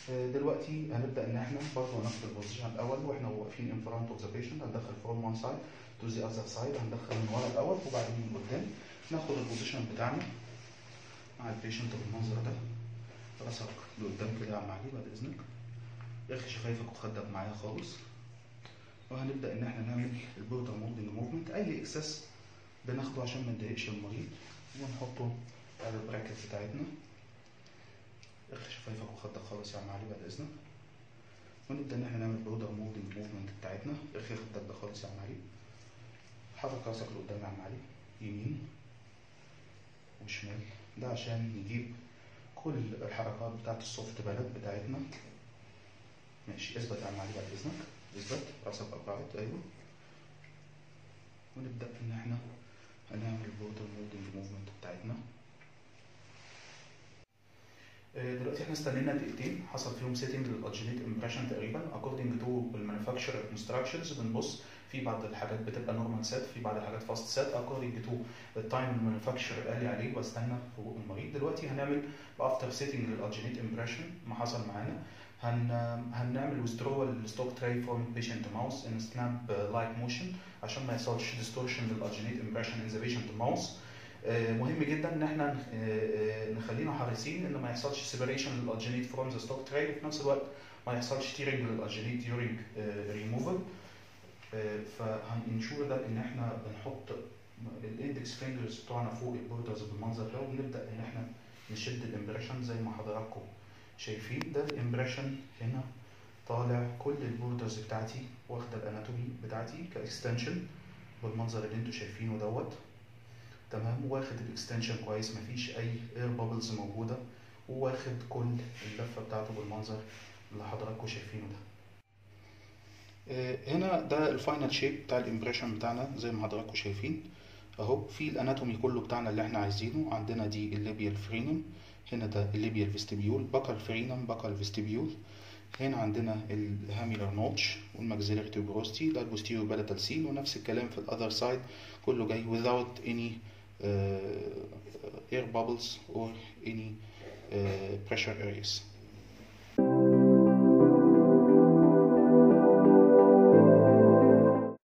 آه، دلوقتي هنبدا ان احنا برضه هناخد البوزيشن الاول واحنا واقفين ان فرونت اوف ذا بيشنت هندخل فروم وان سايد تو ذا اذر سايد هندخل من ورا الاول وبعدين من قدام ناخد البوزيشن بتاعنا مع البيشنت بالمنظر ده راسك لقدام كده يا عم علي بعد اذنك اخي شفايفك وخدك معايا خالص وهنبدا ان احنا نعمل البوردر مولدنج موفمنت اي اكسس بناخده عشان ما نضايقش المريض ونحطه على البراكت بتاعتنا اخي شفايفك وخدك خالص يا عم علي بعد اذنك ونبدا ان احنا نعمل بوردر مولدنج موفمنت بتاعتنا اخي خدك ده خالص يا عم علي حرك راسك لقدام يا عم علي يمين وشمال ده عشان نجيب كل الحركات بتاعت السوفت بلد بتاعتنا ماشي اثبت يا عم علي بعد اذنك اثبت راسك ابعد ايوه ونبدا ان احنا هنعمل البوردر مولدنج موفمنت بتاعتنا آه، دلوقتي احنا استنينا دقيقتين حصل فيهم سيتنج للادجينيت امبريشن تقريبا اكوردنج تو المانيفاكتشر انستراكشنز بنبص في بعض الحاجات بتبقى نورمال سيت في بعض الحاجات فاست سيت اكوردنج تو التايم المانيفاكتشر قال لي عليه واستنى فوق المريض دلوقتي هنعمل افتر سيتنج للادجينيت امبريشن ما حصل معانا هن هنعمل withdrawal الستوك تراي فروم بيشنت ماوس ان سناب لايك موشن عشان ما يحصلش ديستورشن للادجينيت امبريشن ان ذا بيشنت ماوس مهم جدا ان احنا آه، آه، نخلينا حريصين ان ما يحصلش سيبريشن للادجينيت فروم ذا ستوك تراي وفي نفس الوقت ما يحصلش تيرنج للادجينيت during ريموفال فهنشور ده ان احنا بنحط الاندكس فينجرز بتوعنا فوق البوردرز بالمنظر ده وبنبدا ان احنا نشد الامبريشن زي ما حضراتكم شايفين ده الامبريشن هنا طالع كل البوردرز بتاعتي واخده الاناتومي بتاعتي كاكستنشن بالمنظر اللي انتوا شايفينه دوت تمام واخد الاكستنشن كويس مفيش اي اير بابلز موجوده وواخد كل اللفه بتاعته بالمنظر اللي حضراتكم شايفينه ده آه، هنا ده الفاينل شيب بتاع الامبريشن بتاعنا زي ما حضراتكم شايفين اهو في الاناتومي كله بتاعنا اللي احنا عايزينه عندنا دي الليبيال فرينم هنا ده الليبيال فيستيبيول بكال فرينم بكال فيستيبيول هنا عندنا الهاميلر نوتش والماكسيلر تيوبروستي ده البوستيريور بالاتال سين ونفس الكلام في الاذر سايد كله جاي without any uh, air bubbles or any uh, pressure areas